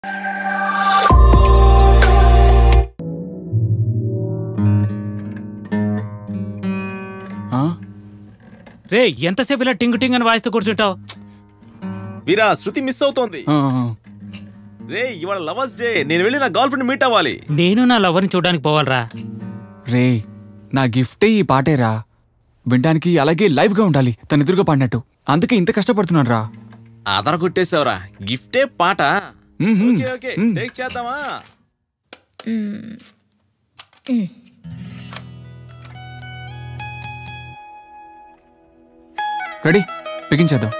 ఆ? రే ఎంతసేపు ఇలా టింగు టింగ్ అని వాయిస్తూ కూర్చుంటావు వీరా శృతి మిస్ అవుతోంది ఆ, ఆ. రే ఇవాళ లవర్స్ డే నేను వెళ్ళి నా గర్ల్ ఫ్రెండ్ మీట్ అవ్వాలి నేను నా లవర్ని చూడడానికి పోవాలరా రే నా గిఫ్టే ఈ పాటేరా వినడానికి అలాగే లైవ్ గా ఉండాలి తన ఎదురుగా పాడినట్టు అందుకే ఇంత కష్టపడుతున్నాను రా ఆధార కొట్టేసావురా గిఫ్టే పాట మ్మ్. ఓకే ఓకే టేక్ చేద్దామా రెడీ బిగించేద్దాం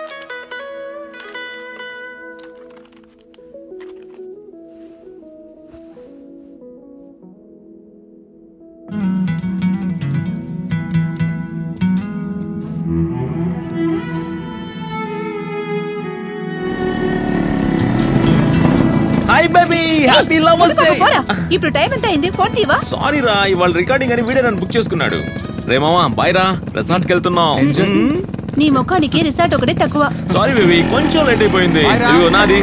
hi baby happy lovers day పోరా ఇప్పుడు టైం ఎంత అయింది ఫోన్ తీవా సారీ రా ఇవాళ రికార్డింగ్ అని వీడియో నన్ను బుక్ చేసుకున్నాడు రే మామా బాయ్ రా రెస్టారెంట్ కి వెళ్తున్నాం Enjoy. నీ ముఖానికి రిసార్ట్ ఒకటే తక్కువ సారీ బేబీ కొంచెం లేట్ అయిపోయింది Bye రా. ఇదిగో నాది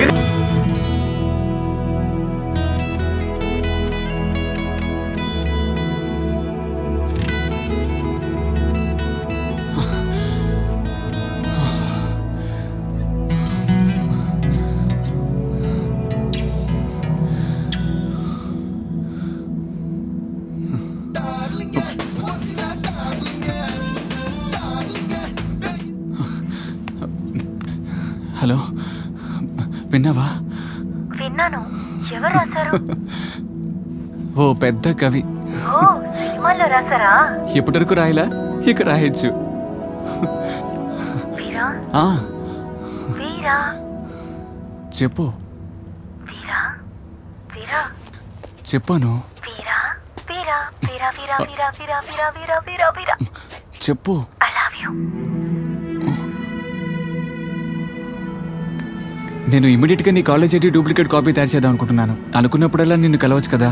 హలో విన్నావా విన్నాను ఎవరు రాశారు ఓ పెద్ద కవి ఓ సినిమాల్లో రాశారా ఎప్పటివరకు రాయలా ఇక రాయొచ్చు వీరా ఆ, వీరా చెప్పు వీరా వీరా చెప్పాను వీరా వీరా వీరా వీరా వీరా వీరా వీరా వీరా వీరా వీరా చెప్పు ఐ లవ్ యూ నేను ఇమీడియట్ గా నీ కాలేజ్ ఐడి డూప్లికేట్ కాపీ తయారు చేద్దాం అనుకుంటున్నాను అనుకున్నప్పుడల్లా నిన్ను కలవచ్చు కదా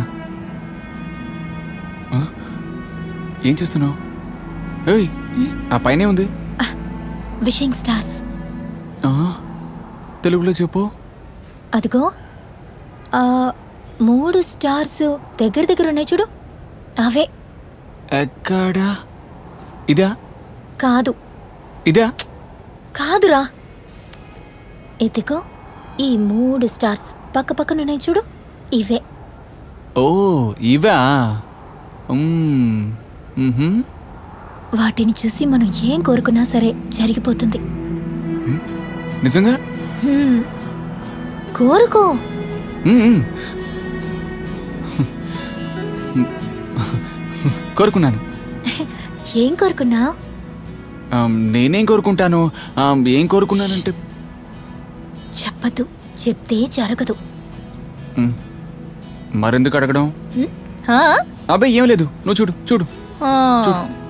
ఆ? ఏం చేస్తున్నావు ఏయ్ ఆ పైనే ఉంది విషింగ్ స్టార్స్ ఆ? తెలుగులో చెప్పు అదిగో ఆ మూడు స్టార్స్ దగ్గర దగ్గర ఉన్నాయి చూడు అవే ఎక్కడా ఇదా కాదు ఇదా కాదురా ఇదిగో ఈ మూడు స్టార్స్ పక్క పక్కన ఉన్నాయి చూడు ఇవే ఓ ఇవా మ్మ్. మ్హూ. వాటిని చూసి మనం ఏం కోరుకున్నా సరే జరిగిపోతుంది నిజంగా హ్మ్. కోరుకో మ్మ్. కోరుకున్నాను ఏం కోరుకున్నా ఆమ్, నేనేం కోరుకుంటాను ఆమ్, ఏం కోరుకున్నానంటే చెప్పదు చెప్తే జరగదు మ్, మరెందుకు అడగడం హ్మ్? ఆ? అబ్బాయి ఏం లేదు నువ్వు చూడు చూడు ఆ.